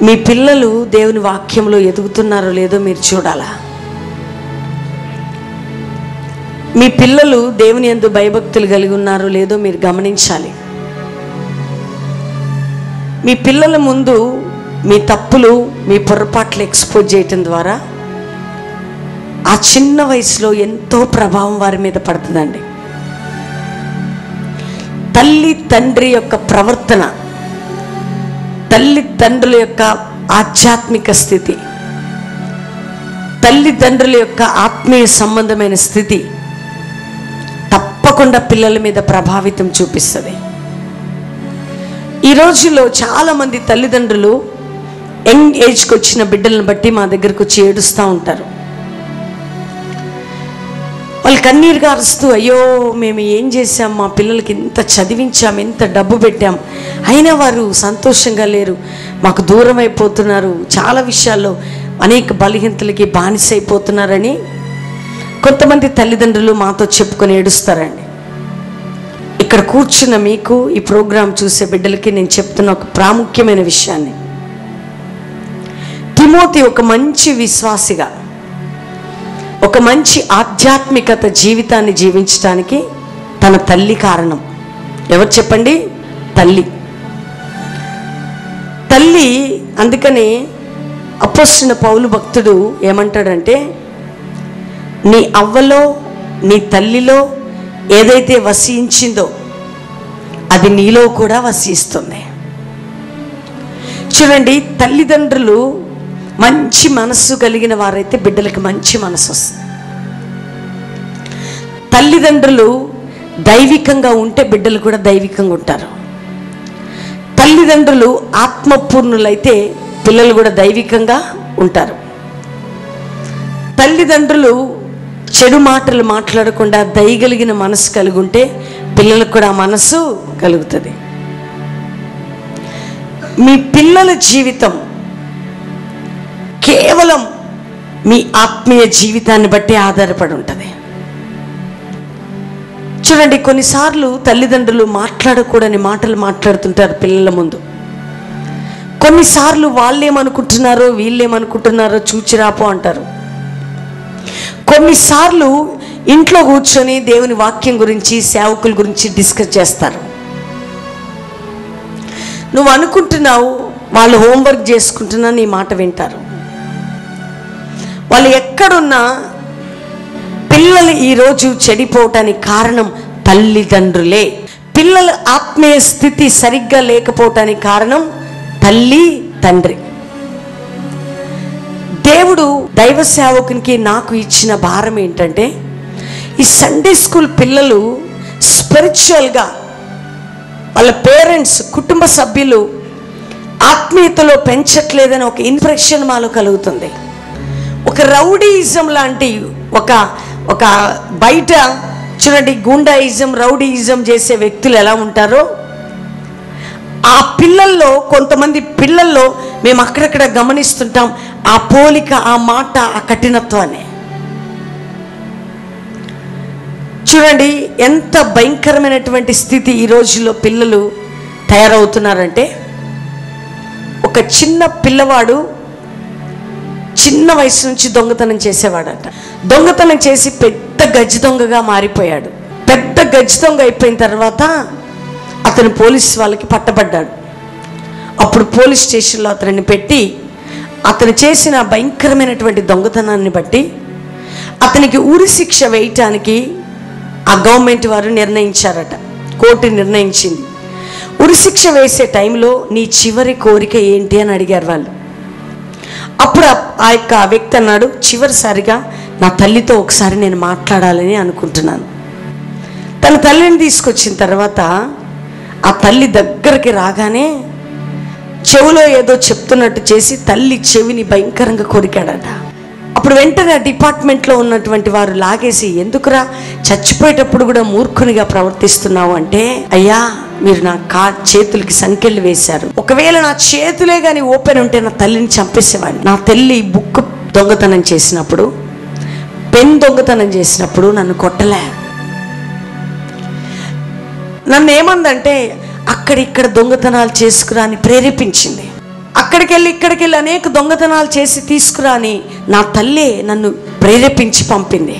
మీ పిల్లలు దేవుని వాక్యంలో ఎదుగుతున్నారో లేదో మీరు చూడాలా మీ పిల్లలు దేవుని ఎందు భయభక్తులు కలిగి ఉన్నారో లేదో మీరు గమనించాలి మీ పిల్లల ముందు మీ తప్పులు మీ పొరపాట్లు ఎక్స్పోజ్ చేయటం ద్వారా ఆ చిన్న వయసులో ఎంతో ప్రభావం వారి మీద పడుతుందండి తల్లి తండ్రి యొక్క ప్రవర్తన తల్లి తండ్రుల యొక్క ఆధ్యాత్మిక స్థితి తల్లిదండ్రుల యొక్క ఆత్మీయ సంబంధమైన స్థితి తప్పకుండా పిల్లల మీద ప్రభావితం చూపిస్తుంది ఈ రోజుల్లో చాలామంది తల్లిదండ్రులు యంగ్ ఏజ్కి వచ్చిన బిడ్డలను బట్టి మా దగ్గరకు వచ్చి ఏడుస్తూ ఉంటారు వాళ్ళు కన్నీరు గారుస్తూ అయ్యో మేము ఏం చేసాం మా పిల్లలకి ఇంత చదివించాం ఎంత డబ్బు పెట్టాం అయినా వారు సంతోషంగా లేరు మాకు దూరం అయిపోతున్నారు చాలా విషయాల్లో అనేక బలహీనతలకి బానిసైపోతున్నారని కొంతమంది తల్లిదండ్రులు మాతో చెప్పుకొని ఏడుస్తారండి ఇక్కడ కూర్చున్న మీకు ఈ ప్రోగ్రాం చూసే బిడ్డలకి నేను చెప్తున్న ఒక ప్రాముఖ్యమైన విషయాన్ని తిమోతి ఒక మంచి విశ్వాసిగా ఒక మంచి ఆధ్యాత్మికత జీవితాన్ని జీవించడానికి తన తల్లి కారణం ఎవరు చెప్పండి తల్లి తల్లి అందుకని అప్పొస్తున్న పౌలు భక్తుడు ఏమంటాడంటే నీ అవ్వలో నీ తల్లిలో ఏదైతే వసించిందో అది నీలో కూడా వసిస్తుంది చూడండి తల్లిదండ్రులు మంచి మనస్సు కలిగిన వారైతే బిడ్డలకి మంచి మనసు వస్తుంది తల్లిదండ్రులు దైవికంగా ఉంటే బిడ్డలు కూడా దైవికంగా ఉంటారు తల్లిదండ్రులు ఆత్మపూర్ణులైతే పిల్లలు కూడా దైవికంగా ఉంటారు తల్లిదండ్రులు చెడు మాటలు మాట్లాడకుండా దయగలిగిన మనసు కలిగి ఉంటే పిల్లలకు కూడా ఆ మనసు కలుగుతుంది మీ పిల్లల జీవితం కేవలం మీ ఆత్మీయ జీవితాన్ని బట్టి ఆధారపడి ఉంటుంది చూడండి కొన్నిసార్లు తల్లిదండ్రులు మాట్లాడకూడని మాటలు మాట్లాడుతుంటారు పిల్లల ముందు కొన్నిసార్లు వాళ్ళేమనుకుంటున్నారో వీళ్ళేమనుకుంటున్నారో చూచిరాపో అంటారు కొన్నిసార్లు ఇంట్లో కూర్చొని దేవుని వాక్యం గురించి సేవకుల గురించి డిస్కస్ చేస్తారు నువ్వు అనుకుంటున్నావు వాళ్ళు హోంవర్క్ చేసుకుంటున్నా నీ మాట వింటారు వాళ్ళు ఎక్కడున్నా పిల్లలు ఈరోజు చెడిపోవటానికి కారణం తల్లిదండ్రులే పిల్లల ఆత్మీయ స్థితి సరిగ్గా లేకపోవటానికి కారణం తల్లి తండ్రి దేవుడు దైవ సేవకునికి నాకు ఇచ్చిన భారం ఏంటంటే ఈ సండే స్కూల్ పిల్లలు స్పిరిచువల్గా వాళ్ళ పేరెంట్స్ కుటుంబ సభ్యులు ఆత్మీయతలో పెంచట్లేదని ఒక ఇన్ఫెక్షన్ మాలో కలుగుతుంది ఒక రౌడీయిజం లాంటి ఒక ఒక బయట చూడండి గుండాయిజం రౌడీయిజం చేసే వ్యక్తులు ఎలా ఉంటారో ఆ పిల్లల్లో కొంతమంది పిల్లల్లో మేము అక్కడక్కడ గమనిస్తుంటాం ఆ పోలిక ఆ మాట ఆ కఠినత్వాన్ని చూడండి ఎంత భయంకరమైనటువంటి స్థితి ఈ రోజుల్లో పిల్లలు తయారవుతున్నారంటే ఒక చిన్న పిల్లవాడు చిన్న వయసు నుంచి దొంగతనం చేసేవాడట దొంగతనం చేసి పెద్ద గజ్జి దొంగగా మారిపోయాడు పెద్ద గజ్జి దొంగ అయిపోయిన తర్వాత అతను పోలీస్ వాళ్ళకి పట్టబడ్డాడు అప్పుడు పోలీస్ స్టేషన్లో అతనిని పెట్టి అతను చేసిన భయంకరమైనటువంటి దొంగతనాన్ని బట్టి అతనికి ఉరి శిక్ష వేయటానికి ఆ గవర్నమెంట్ వారు నిర్ణయించారట కోర్టు నిర్ణయించింది ఉరి శిక్ష వేసే టైంలో నీ చివరి కోరిక ఏంటి అని అడిగారు వాళ్ళు అప్పుడు ఆ- ఆ యొక్క వ్యక్తి అన్నాడు చివరిసారిగా నా తల్లితో ఒకసారి నేను మాట్లాడాలని అనుకుంటున్నాను తన తల్లిని తీసుకొచ్చిన తర్వాత ఆ తల్లి దగ్గరికి రాగానే చెవిలో ఏదో చెప్తున్నట్టు చేసి తల్లి చెవిని భయంకరంగా కొరికాడట అప్పుడు వెంటనే ఆ డిపార్ట్మెంట్లో ఉన్నటువంటి వారు లాగేసి ఎందుకురా చచ్చిపోయేటప్పుడు కూడా మూర్ఖునిగా ప్రవర్తిస్తున్నావు అంటే అయ్యా మీరు నా కా చేతులకి సంఖ్యలు వేశారు ఒకవేళ నా చేతులే కానీ ఓపెన్ ఉంటే నా తల్లిని చంపేసేవాడిని నా తల్లి బుక్ దొంగతనం చేసినప్పుడు పెన్ దొంగతనం చేసినప్పుడు నన్ను కొట్టలే నన్ను ఏమందంటే అక్కడిక్కడ దొంగతనాలు చేసుకురా అని ప్రేరేపించింది అక్కడ అక్కడికి వెళ్ళి ఇక్కడికి వెళ్ళి అనేక దొంగతనాలు చేసి తీసుకురా అని నా తల్లే నన్ను ప్రేరేపించి పంపింది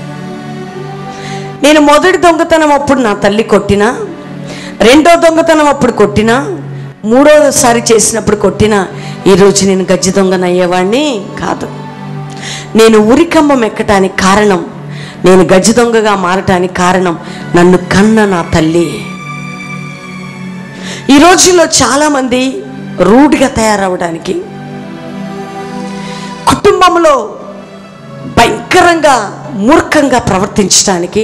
నేను మొదటి దొంగతనం అప్పుడు నా తల్లి కొట్టినా రెండో దొంగతనం అప్పుడు కొట్టినా మూడోసారి చేసినప్పుడు కొట్టినా ఈరోజు నేను గజ్జి దొంగనయ్యేవాడిని కాదు నేను ఉరికంబం ఎక్కటానికి కారణం నేను గజ్జి దొంగగా మారటానికి కారణం నన్ను కన్న నా తల్లి ఈ రోజుల్లో చాలామంది రూడ్గా తయారవడానికి కుటుంబంలో భయంకరంగా మూర్ఖంగా ప్రవర్తించడానికి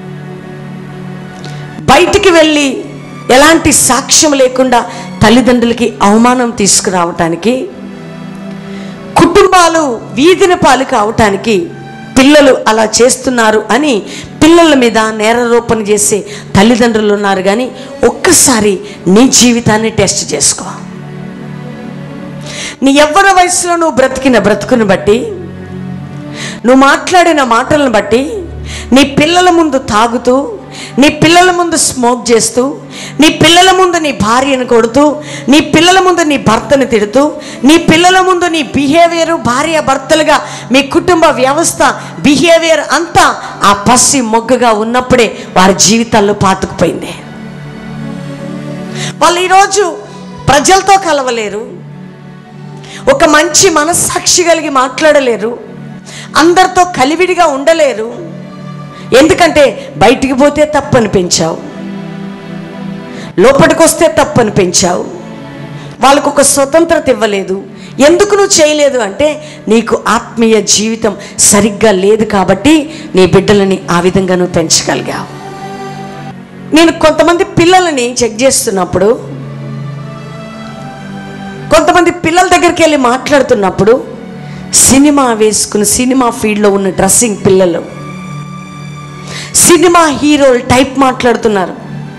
బయటికి వెళ్ళి ఎలాంటి సాక్ష్యం లేకుండా తల్లిదండ్రులకి అవమానం తీసుకురావటానికి కుటుంబాలు వీధిన పాలు కావటానికి పిల్లలు అలా చేస్తున్నారు అని పిల్లల మీద నేరారోపణ చేసే తల్లిదండ్రులు ఉన్నారు కానీ ఒక్కసారి నీ జీవితాన్ని టెస్ట్ చేసుకో నీ ఎవ్వర వయసులో నువ్వు బ్రతికిన బ్రతుకుని బట్టి నువ్వు మాట్లాడిన మాటలను బట్టి నీ పిల్లల ముందు తాగుతూ నీ పిల్లల ముందు స్మోక్ చేస్తూ నీ పిల్లల ముందు నీ భార్యను కొడుతూ నీ పిల్లల ముందు నీ భర్తను తిడుతూ నీ పిల్లల ముందు నీ బిహేవియర్ భార్య భర్తలుగా మీ కుటుంబ వ్యవస్థ బిహేవియర్ అంతా ఆ పసి మొగ్గగా ఉన్నప్పుడే వారి జీవితాల్లో పాతుకుపోయింది వాళ్ళు ఈరోజు ప్రజలతో కలవలేరు ఒక మంచి మనస్సాక్షి కలిగి మాట్లాడలేరు అందరితో కలివిడిగా ఉండలేరు ఎందుకంటే బయటికి పోతే తప్పని పెంచావు లోపలికి వస్తే తప్పని పెంచావు వాళ్ళకు ఒక స్వతంత్రత ఇవ్వలేదు ఎందుకు నువ్వు చేయలేదు అంటే నీకు ఆత్మీయ జీవితం సరిగ్గా లేదు కాబట్టి నీ బిడ్డలని ఆ విధంగా నువ్వు పెంచగలిగావు నేను కొంతమంది పిల్లలని చెక్ చేస్తున్నప్పుడు కొంతమంది పిల్లల దగ్గరికి వెళ్ళి మాట్లాడుతున్నప్పుడు సినిమా వేసుకుని సినిమా ఫీల్డ్లో ఉన్న డ్రెస్సింగ్ పిల్లలు సినిమా హీరోలు టైప్ మాట్లాడుతున్నారు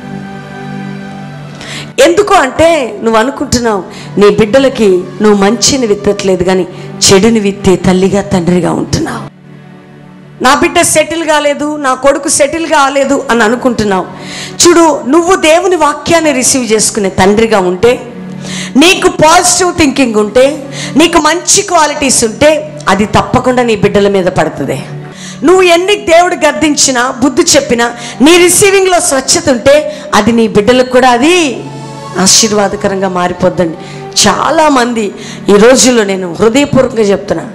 ఎందుకు అంటే నువ్వు అనుకుంటున్నావు నీ బిడ్డలకి నువ్వు మంచిని విత్తట్లేదు కానీ చెడుని విత్తే తల్లిగా తండ్రిగా ఉంటున్నావు నా బిడ్డ సెటిల్ కాలేదు నా కొడుకు సెటిల్ కాలేదు అని అనుకుంటున్నావు చూడు నువ్వు దేవుని వాక్యాన్ని రిసీవ్ చేసుకునే తండ్రిగా ఉంటే నీకు పాజిటివ్ థింకింగ్ ఉంటే నీకు మంచి క్వాలిటీస్ ఉంటే అది తప్పకుండా నీ బిడ్డల మీద పడుతుంది నువ్వు ఎన్ని దేవుడు గద్దించినా బుద్ధి చెప్పినా నీ రిసీవింగ్లో స్వచ్ఛత ఉంటే అది నీ బిడ్డలకు కూడా అది ఆశీర్వాదకరంగా మారిపోద్దండి చాలామంది ఈ రోజుల్లో నేను హృదయపూర్వకంగా చెప్తున్నా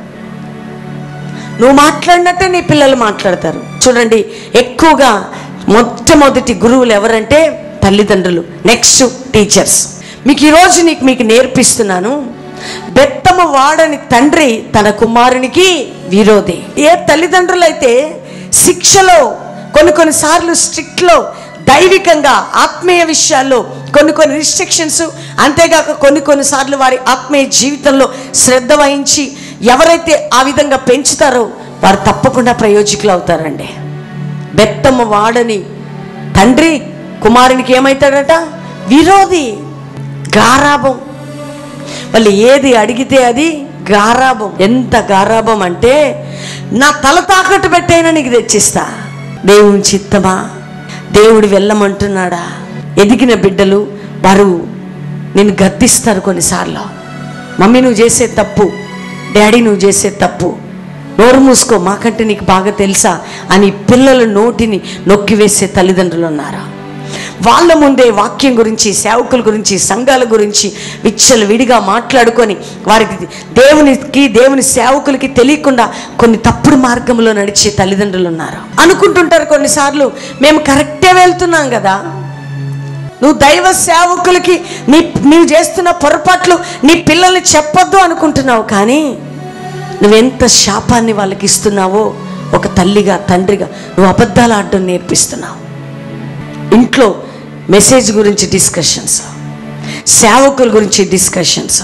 నువ్వు మాట్లాడినట్టే నీ పిల్లలు మాట్లాడతారు చూడండి ఎక్కువగా మొట్టమొదటి గురువులు ఎవరంటే తల్లిదండ్రులు నెక్స్ట్ టీచర్స్ మీకు ఈరోజు నీకు మీకు నేర్పిస్తున్నాను బెత్తమ వాడని తండ్రి తన కుమారునికి విరోధి ఏ తల్లిదండ్రులు అయితే శిక్షలో కొన్ని కొన్నిసార్లు స్ట్రిక్ట్లో దైవికంగా ఆత్మీయ విషయాల్లో కొన్ని కొన్ని రిస్ట్రిక్షన్స్ అంతేగాక కొన్ని కొన్నిసార్లు వారి ఆత్మీయ జీవితంలో శ్రద్ధ వహించి ఎవరైతే ఆ విధంగా పెంచుతారో వారు తప్పకుండా ప్రయోజకులు అవుతారండి బెత్తమ్మ వాడని తండ్రి కుమారునికి ఏమవుతాడట విరోధి గారాభం వాళ్ళు ఏది అడిగితే అది గారాభం ఎంత గారాభం అంటే నా తల తాకట్టు పెట్టైనా నీకు తెచ్చిస్తా దేవుని చిత్తమా దేవుడు వెళ్ళమంటున్నాడా ఎదిగిన బిడ్డలు వారు నేను గద్దిస్తారు కొన్నిసార్లు మమ్మీ నువ్వు చేసే తప్పు డాడీ నువ్వు చేసే తప్పు నోరు మూసుకో మాకంటే నీకు బాగా తెలుసా అని పిల్లల నోటిని నొక్కివేసే తల్లిదండ్రులు ఉన్నారు వాళ్ళ ముందే వాక్యం గురించి సేవకుల గురించి సంఘాల గురించి విచ్చలు విడిగా మాట్లాడుకొని వారికి దేవునికి దేవుని సేవకులకి తెలియకుండా కొన్ని తప్పుడు మార్గంలో నడిచే తల్లిదండ్రులు ఉన్నారు అనుకుంటుంటారు కొన్నిసార్లు మేము కరెక్టే వెళ్తున్నాం కదా నువ్వు దైవ సేవకులకి నీ నీవు చేస్తున్న పొరపాట్లు నీ పిల్లల్ని చెప్పొద్దు అనుకుంటున్నావు కానీ నువ్వెంత శాపాన్ని వాళ్ళకి ఇస్తున్నావో ఒక తల్లిగా తండ్రిగా నువ్వు అబద్ధాలు ఆడడం నేర్పిస్తున్నావు ఇంట్లో మెసేజ్ గురించి డిస్కషన్స్ సేవకుల గురించి డిస్కషన్స్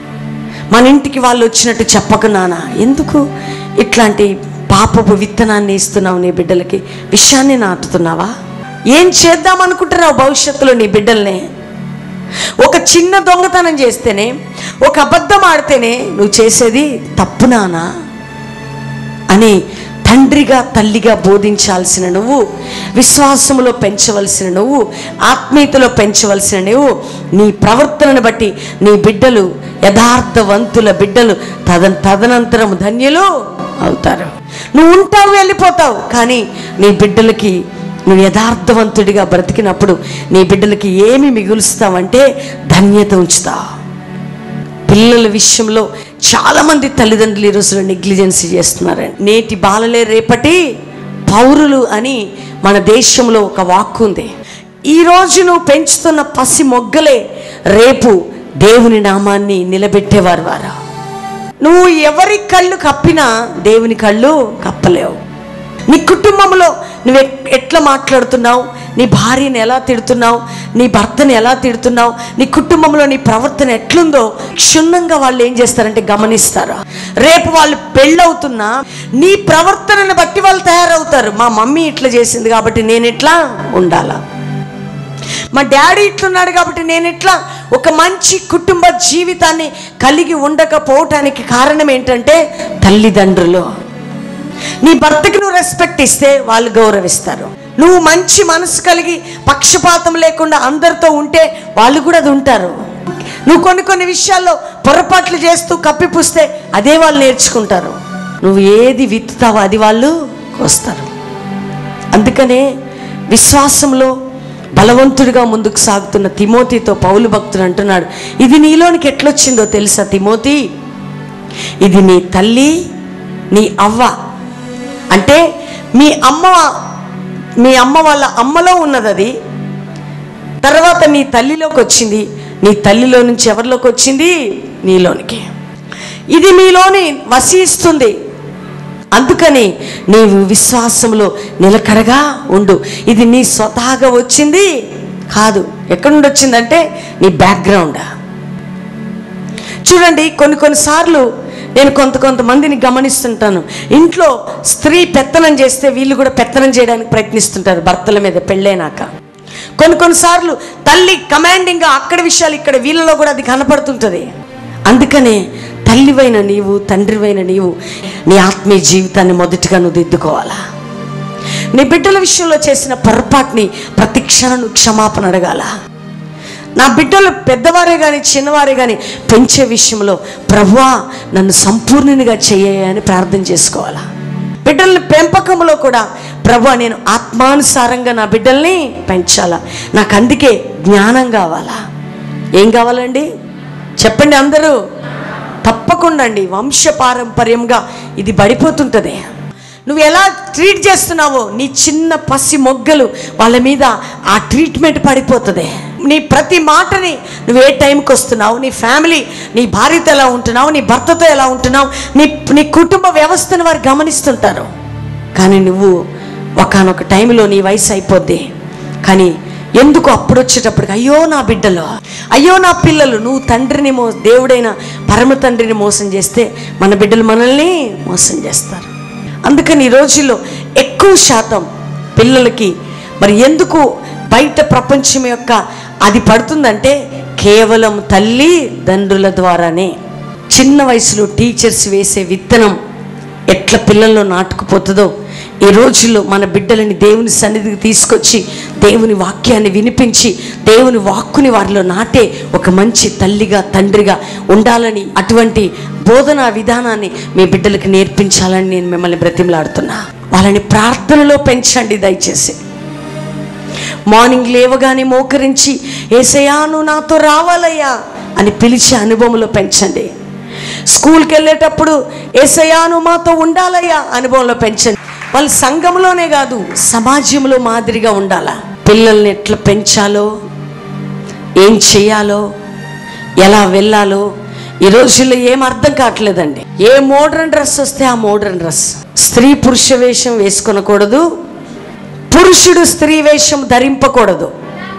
మన ఇంటికి వాళ్ళు వచ్చినట్టు చెప్పక నాన్న ఎందుకు ఇట్లాంటి పాపపు విత్తనాన్ని ఇస్తున్నావు నీ బిడ్డలకి విషయాన్ని నాటుతున్నావా ఏం చేద్దాం అనుకుంటున్నావు భవిష్యత్తులో నీ బిడ్డల్ని ఒక చిన్న దొంగతనం చేస్తేనే ఒక అబద్ధం ఆడితేనే నువ్వు చేసేది తప్పు నానా అని తండ్రిగా తల్లిగా బోధించాల్సిన నువ్వు విశ్వాసములో పెంచవలసిన నువ్వు ఆత్మీయతలో పెంచవలసిన నువ్వు నీ ప్రవర్తనను బట్టి నీ బిడ్డలు యథార్థవంతుల బిడ్డలు తద తదనంతరం ధన్యులు అవుతారు నువ్వు ఉంటావు వెళ్ళిపోతావు కానీ నీ బిడ్డలకి నువ్వు యథార్థవంతుడిగా బ్రతికినప్పుడు నీ బిడ్డలకి ఏమి మిగులుస్తావంటే ధన్యత ఉంచుతావు పిల్లల విషయంలో చాలామంది తల్లిదండ్రులు ఈ రోజులో నెగ్లిజెన్సీ చేస్తున్నారండి నేటి బాలలే రేపటి పౌరులు అని మన దేశంలో ఒక వాక్కు ఉంది ఈ రోజు నువ్వు పెంచుతున్న పసి మొగ్గలే రేపు దేవుని నామాన్ని నిలబెట్టేవారు వారా నువ్వు ఎవరి కళ్ళు కప్పినా దేవుని కళ్ళు కప్పలేవు నీ కుటుంబంలో నువ్వు ఎట్- ఎట్లా మాట్లాడుతున్నావు నీ భార్యని ఎలా తిడుతున్నావు నీ భర్తని ఎలా తిడుతున్నావు నీ కుటుంబంలో నీ ప్రవర్తన ఎట్లుందో క్షుణ్ణంగా వాళ్ళు ఏం చేస్తారంటే గమనిస్తారు రేపు వాళ్ళు పెళ్ళవుతున్నా నీ ప్రవర్తనను బట్టి వాళ్ళు తయారవుతారు మా మమ్మీ ఇట్లా చేసింది కాబట్టి నేను ఇట్లా ఉండాలా మా డాడీ ఇట్లున్నాడు కాబట్టి నేను ఇట్లా ఒక మంచి కుటుంబ జీవితాన్ని కలిగి ఉండకపోవటానికి కారణం ఏంటంటే తల్లిదండ్రులు నీ భర్తకి నువ్వు రెస్పెక్ట్ ఇస్తే వాళ్ళు గౌరవిస్తారు నువ్వు మంచి మనసు కలిగి పక్షపాతం లేకుండా అందరితో ఉంటే వాళ్ళు కూడా అది ఉంటారు నువ్వు కొన్ని కొన్ని విషయాల్లో పొరపాట్లు చేస్తూ కప్పిపుస్తే అదే వాళ్ళు నేర్చుకుంటారు నువ్వు ఏది విత్తుతావో అది వాళ్ళు కోస్తారు అందుకనే విశ్వాసంలో బలవంతుడిగా ముందుకు సాగుతున్న తిమోతితో పౌలు భక్తుడు అంటున్నాడు ఇది నీలోనికి ఎట్లొచ్చిందో తెలుసా తిమోతి ఇది నీ తల్లి నీ అవ్వ అంటే మీ అమ్మ మీ అమ్మ వాళ్ళ అమ్మలో ఉన్నది అది తర్వాత నీ తల్లిలోకి వచ్చింది నీ తల్లిలో నుంచి ఎవరిలోకి వచ్చింది నీలోనికి ఇది మీలోని వసిస్తుంది అందుకని నీవు విశ్వాసంలో నిలకడగా ఉండు ఇది నీ స్వతహాగా వచ్చింది కాదు ఎక్కడి నుండి వచ్చిందంటే నీ బ్యాక్గ్రౌండ్ చూడండి కొన్ని కొన్నిసార్లు నేను కొంత కొంతమందిని గమనిస్తుంటాను ఇంట్లో స్త్రీ పెత్తనం చేస్తే వీళ్ళు కూడా పెత్తనం చేయడానికి ప్రయత్నిస్తుంటారు భర్తల మీద పెళ్ళైనాక కొన్ని కొన్నిసార్లు తల్లి కమాండింగ్గా అక్కడ విషయాలు ఇక్కడ వీళ్ళలో కూడా అది కనపడుతుంటుంది అందుకనే తల్లివైన నీవు తండ్రివైన నీవు నీ ఆత్మీయ జీవితాన్ని మొదటిగా నువ్వు దిద్దుకోవాలా నీ బిడ్డల విషయంలో చేసిన పొరపాటుని ప్రతి క్షణం నువ్వు క్షమాపణ అడగాల నా బిడ్డలు పెద్దవారే కానీ చిన్నవారే కానీ పెంచే విషయంలో ప్రభువా నన్ను సంపూర్ణునిగా చెయ్య అని ప్రార్థన చేసుకోవాలా బిడ్డల్ని పెంపకంలో కూడా ప్రభు నేను ఆత్మానుసారంగా నా బిడ్డల్ని పెంచాలా నాకు అందుకే జ్ఞానం కావాలా ఏం కావాలండి చెప్పండి అందరూ తప్పకుండా అండి వంశపారంపర్యంగా ఇది పడిపోతుంటుంది నువ్వు ఎలా ట్రీట్ చేస్తున్నావో నీ చిన్న పసి మొగ్గలు వాళ్ళ మీద ఆ ట్రీట్మెంట్ పడిపోతుంది నీ ప్రతి మాటని నువ్వు ఏ టైంకి వస్తున్నావు నీ ఫ్యామిలీ నీ భార్యతో ఎలా ఉంటున్నావు నీ భర్తతో ఎలా ఉంటున్నావు నీ నీ కుటుంబ వ్యవస్థను వారు గమనిస్తుంటారు కానీ నువ్వు ఒకనొక టైంలో నీ వయసు అయిపోద్ది కానీ ఎందుకు అప్పుడు వచ్చేటప్పటికి అయ్యో నా బిడ్డలు అయ్యో నా పిల్లలు నువ్వు తండ్రిని మో దేవుడైన పరమ తండ్రిని మోసం చేస్తే మన బిడ్డలు మనల్ని మోసం చేస్తారు అందుకని ఈ రోజుల్లో ఎక్కువ శాతం పిల్లలకి మరి ఎందుకు బయట ప్రపంచం యొక్క అది పడుతుందంటే కేవలం తల్లి తండ్రుల ద్వారానే చిన్న వయసులో టీచర్స్ వేసే విత్తనం ఎట్లా పిల్లల్లో నాటుకుపోతుందో ఈ రోజుల్లో మన బిడ్డలని దేవుని సన్నిధికి తీసుకొచ్చి దేవుని వాక్యాన్ని వినిపించి దేవుని వాక్కుని వారిలో నాటే ఒక మంచి తల్లిగా తండ్రిగా ఉండాలని అటువంటి బోధనా విధానాన్ని మీ బిడ్డలకు నేర్పించాలని నేను మిమ్మల్ని బ్రతిమలాడుతున్నా వాళ్ళని ప్రార్థనలో పెంచండి దయచేసి మార్నింగ్ లేవగానే మోకరించి ఏసయ్యా నువ్వు నాతో రావాలయ్యా అని పిలిచే అనుభవంలో పెంచండి స్కూల్కి వెళ్ళేటప్పుడు ఏసయ్యా నువ్వు మాతో ఉండాలయ్యా అనుభవంలో పెంచండి వాళ్ళు సంఘంలోనే కాదు సమాజంలో మాదిరిగా ఉండాలా పిల్లల్ని ఎట్లా పెంచాలో ఏం చేయాలో ఎలా వెళ్ళాలో ఈ రోజుల్లో ఏం అర్థం కావట్లేదండి ఏ మోడ్రన్ డ్రెస్ వస్తే ఆ మోడ్రన్ డ్రెస్ స్త్రీ పురుష వేషం వేసుకొనకూడదు పురుషుడు స్త్రీ వేషం ధరింపకూడదు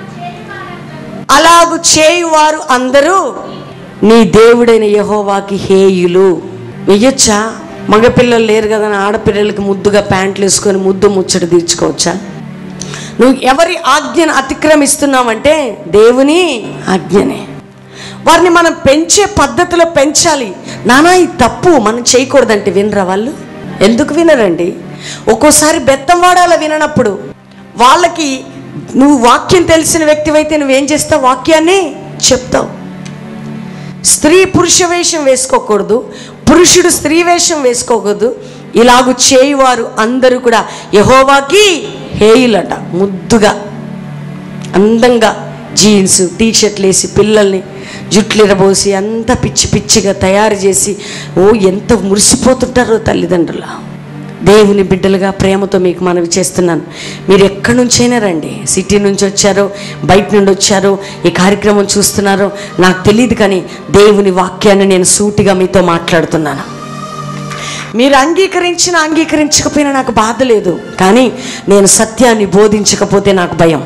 అలాగు చేయువారు అందరూ నీ దేవుడైన యహోవాకి హేయులు వెయ్యొచ్చా మగపిల్లలు లేరు కదా అని ఆడపిల్లలకి ముద్దుగా ప్యాంట్లు వేసుకొని ముద్దు ముచ్చట తీర్చుకోవచ్చా నువ్వు ఎవరి ఆజ్ఞను అతిక్రమిస్తున్నావంటే దేవుని ఆజ్ఞనే వారిని మనం పెంచే పద్ధతిలో పెంచాలి నానా ఈ తప్పు మనం చేయకూడదంటే వినరా వాళ్ళు ఎందుకు వినరండి ఒక్కోసారి బెత్తం వాడాల విననప్పుడు వాళ్ళకి నువ్వు వాక్యం తెలిసిన వ్యక్తివైతే నువ్వేం చేస్తావు వాక్యాన్ని చెప్తావు స్త్రీ పురుష వేషం వేసుకోకూడదు పురుషుడు స్త్రీ వేషం వేసుకోకూడదు ఇలాగు చేయువారు అందరూ కూడా యహోవాకి హేయులట ముద్దుగా అందంగా జీన్స్ టీ షర్ట్లు వేసి పిల్లల్ని జుట్లు ఇరబోసి అంత పిచ్చి పిచ్చిగా తయారు చేసి ఓ ఎంత మురిసిపోతుంటారో తల్లిదండ్రులు దేవుని బిడ్డలుగా ప్రేమతో మీకు మనవి చేస్తున్నాను మీరు ఎక్కడి నుంచైనా రండి సిటీ నుంచి వచ్చారో బయట నుండి వచ్చారో ఈ కార్యక్రమం చూస్తున్నారో నాకు తెలియదు కానీ దేవుని వాక్యాన్ని నేను సూటిగా మీతో మాట్లాడుతున్నాను మీరు అంగీకరించిన అంగీకరించకపోయినా నాకు బాధ లేదు కానీ నేను సత్యాన్ని బోధించకపోతే నాకు భయం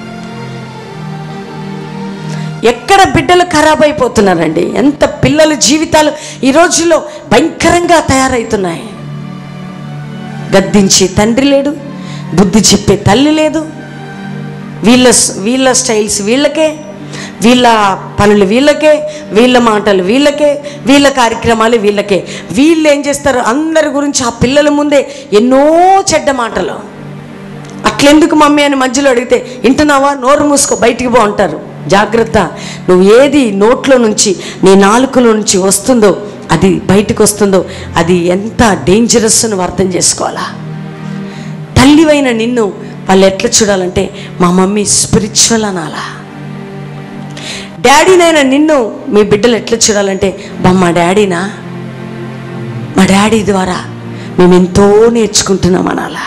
ఎక్కడ బిడ్డలు ఖరాబ్ అయిపోతున్నారండి ఎంత పిల్లల జీవితాలు ఈ రోజుల్లో భయంకరంగా తయారవుతున్నాయి గద్దించే తండ్రి లేడు బుద్ధి చెప్పే తల్లి లేదు వీళ్ళ వీళ్ళ స్టైల్స్ వీళ్ళకే వీళ్ళ పనులు వీళ్ళకే వీళ్ళ మాటలు వీళ్ళకే వీళ్ళ కార్యక్రమాలు వీళ్ళకే వీళ్ళు ఏం చేస్తారు అందరి గురించి ఆ పిల్లల ముందే ఎన్నో చెడ్డ మాటలు అట్లెందుకు మమ్మీ అని మధ్యలో అడిగితే వింటున్నావా నోరు మూసుకో బయటికి పో అంటారు జాగ్రత్త నువ్వు ఏది నోట్లో నుంచి నీ నాలుకలో నుంచి వస్తుందో అది బయటకు వస్తుందో అది ఎంత డేంజరస్ నువ్వు అర్థం చేసుకోవాలా తల్లివైన నిన్ను వాళ్ళు ఎట్లా చూడాలంటే మా మమ్మీ స్పిరిచువల్ అనాలా డాడీనైనా నిన్ను మీ బిడ్డలు ఎట్లా చూడాలంటే బా మా డాడీనా మా డాడీ ద్వారా మేము ఎంతో నేర్చుకుంటున్నాం అనాలా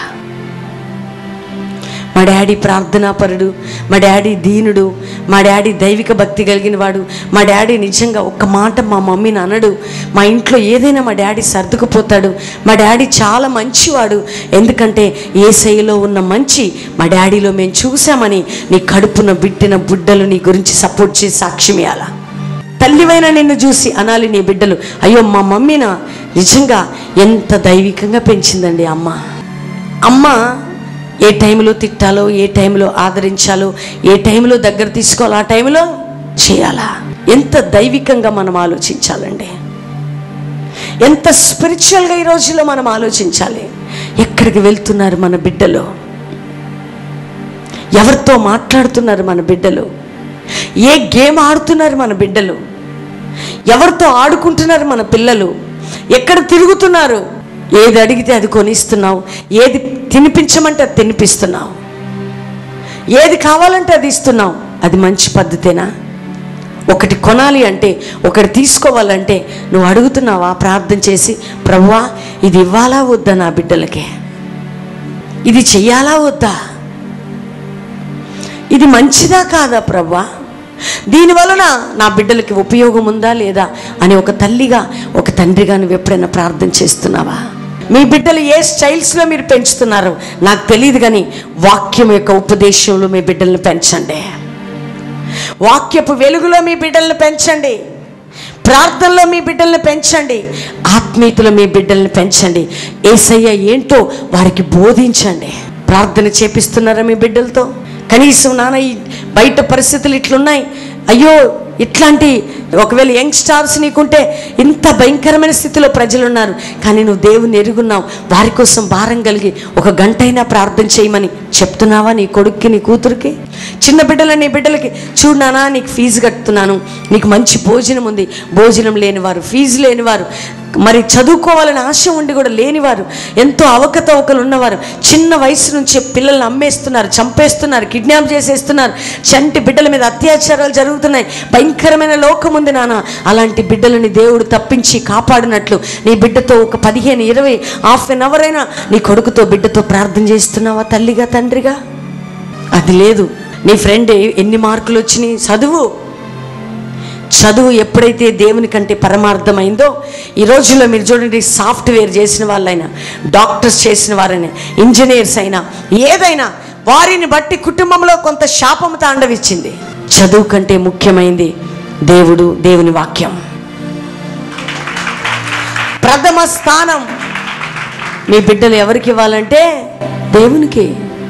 మా డాడీ ప్రార్థనాపరుడు మా డాడీ దీనుడు మా డాడీ దైవిక భక్తి కలిగిన వాడు మా డాడీ నిజంగా ఒక్క మాట మా మమ్మీని అనడు మా ఇంట్లో ఏదైనా మా డాడీ సర్దుకుపోతాడు మా డాడీ చాలా మంచివాడు ఎందుకంటే ఏ శైలిలో ఉన్న మంచి మా డాడీలో మేము చూసామని నీ కడుపున బిడ్డిన బుడ్డలు నీ గురించి సపోర్ట్ చేసి సాక్ష్యం ఇవ్వాలా తల్లివైన నిన్ను చూసి అనాలి నీ బిడ్డలు అయ్యో మా మమ్మీన నిజంగా ఎంత దైవికంగా పెంచిందండి అమ్మ అమ్మ ఏ టైంలో తిట్టాలో ఏ టైంలో ఆదరించాలో ఏ టైంలో దగ్గర తీసుకోవాలో ఆ టైంలో చేయాలా ఎంత దైవికంగా మనం ఆలోచించాలండి ఎంత స్పిరిచువల్గా ఈ రోజుల్లో మనం ఆలోచించాలి ఎక్కడికి వెళ్తున్నారు మన బిడ్డలు ఎవరితో మాట్లాడుతున్నారు మన బిడ్డలు ఏ గేమ్ ఆడుతున్నారు మన బిడ్డలు ఎవరితో ఆడుకుంటున్నారు మన పిల్లలు ఎక్కడ తిరుగుతున్నారు ఏది అడిగితే అది కొనిస్తున్నావు ఏది తినిపించమంటే అది తినిపిస్తున్నావు ఏది కావాలంటే అది ఇస్తున్నావు అది మంచి పద్ధతేనా ఒకటి కొనాలి అంటే ఒకటి తీసుకోవాలంటే నువ్వు అడుగుతున్నావా ప్రార్థన చేసి ప్రభువా ఇది ఇవ్వాలా వద్దా నా బిడ్డలకి ఇది చెయ్యాలా వద్దా ఇది మంచిదా కాదా ప్రభా దీని వలన నా బిడ్డలకి ఉపయోగం ఉందా లేదా అని ఒక తల్లిగా ఒక తండ్రిగా నువ్వు ఎప్పుడైనా ప్రార్థన చేస్తున్నావా మీ బిడ్డలు ఏ స్టైల్స్లో మీరు పెంచుతున్నారో నాకు తెలియదు కానీ వాక్యం యొక్క ఉపదేశంలో మీ బిడ్డల్ని పెంచండి వాక్యపు వెలుగులో మీ బిడ్డల్ని పెంచండి ప్రార్థనలో మీ బిడ్డల్ని పెంచండి ఆత్మీయతలో మీ బిడ్డల్ని పెంచండి ఏసయ్య ఏంటో వారికి బోధించండి ప్రార్థన చేపిస్తున్నారా మీ బిడ్డలతో కనీసం నాన్న ఈ బయట పరిస్థితులు ఇట్లున్నాయి అయ్యో ఇట్లాంటి ఒకవేళ యంగ్ స్టార్స్ నీకుంటే ఇంత భయంకరమైన స్థితిలో ప్రజలు ఉన్నారు కానీ నువ్వు దేవుని ఎరుగున్నావు వారి కోసం భారం కలిగి ఒక గంట అయినా ప్రార్థన చేయమని చెప్తున్నావా నీ కొడుక్కి నీ కూతురికి చిన్న బిడ్డల నీ బిడ్డలకి చూడు నానా నీకు ఫీజు కట్టుతున్నాను నీకు మంచి భోజనం ఉంది భోజనం లేనివారు ఫీజు లేనివారు మరి చదువుకోవాలని ఆశ ఉండి కూడా లేనివారు ఎంతో అవకతవకలు ఉన్నవారు చిన్న వయసు నుంచే పిల్లల్ని అమ్మేస్తున్నారు చంపేస్తున్నారు కిడ్నాప్ చేసేస్తున్నారు చంటి బిడ్డల మీద అత్యాచారాలు జరుగుతున్నాయి భయంకరమైన లోకం ఉంది నాన్న అలాంటి బిడ్డలని దేవుడు తప్పించి కాపాడినట్లు నీ బిడ్డతో ఒక పదిహేను ఇరవై హాఫ్ అన్ అవర్ అయినా నీ కొడుకుతో బిడ్డతో ప్రార్థన చేస్తున్నావా తల్లిగా తండ్రిగా అది లేదు నీ ఫ్రెండ్ ఎన్ని మార్కులు వచ్చినాయి చదువు చదువు ఎప్పుడైతే దేవుని కంటే పరమార్థమైందో ఈ రోజుల్లో మీరు చూడండి సాఫ్ట్వేర్ చేసిన వాళ్ళైనా డాక్టర్స్ చేసిన వారైనా ఇంజనీర్స్ అయినా ఏదైనా వారిని బట్టి కుటుంబంలో కొంత శాపం తాండవిచ్చింది చదువు కంటే ముఖ్యమైంది దేవుడు దేవుని వాక్యం ప్రథమ స్థానం మీ బిడ్డలు ఎవరికి ఇవ్వాలంటే దేవునికి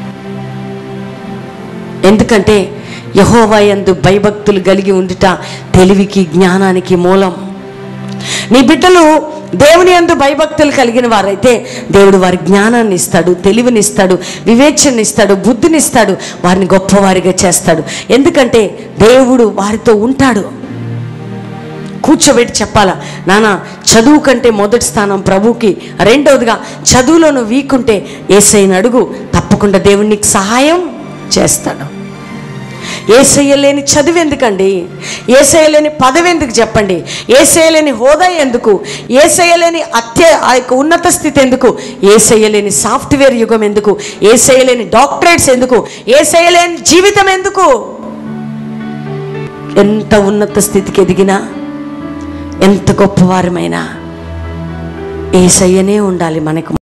ఎందుకంటే యహోవా యందు భయభక్తులు కలిగి ఉండుట తెలివికి జ్ఞానానికి మూలం నీ బిడ్డలు దేవుని యందు భయభక్తులు కలిగిన వారైతే దేవుడు వారి జ్ఞానాన్ని ఇస్తాడు తెలివినిస్తాడు వివేచననిస్తాడు బుద్ధినిస్తాడు వారిని గొప్పవారిగా చేస్తాడు ఎందుకంటే దేవుడు వారితో ఉంటాడు కూర్చోబెట్టి చెప్పాలా నాన్న చదువు కంటే మొదటి స్థానం ప్రభుకి రెండవదిగా చదువులో నువ్వు వీకుంటే ఏసైని అడుగు తప్పకుండా దేవుడు నీకు సహాయం చేస్తాడు ఏసయ్య లేని చదువు ఎందుకండి ఏసయ్య లేని పదవి ఎందుకు చెప్పండి ఏసయ్య లేని హోదా ఎందుకు ఏసయ్య లేని అత్య ఆ యొక్క ఉన్నత స్థితి ఎందుకు ఏసయ్య లేని సాఫ్ట్వేర్ యుగం ఎందుకు ఏసయ్య లేని డాక్టరేట్స్ ఎందుకు ఏసయ్య లేని జీవితం ఎందుకు ఎంత ఉన్నత స్థితికి ఎదిగినా ఎంత గొప్పవారమైనా ఏసయ్యనే ఉండాలి మనకు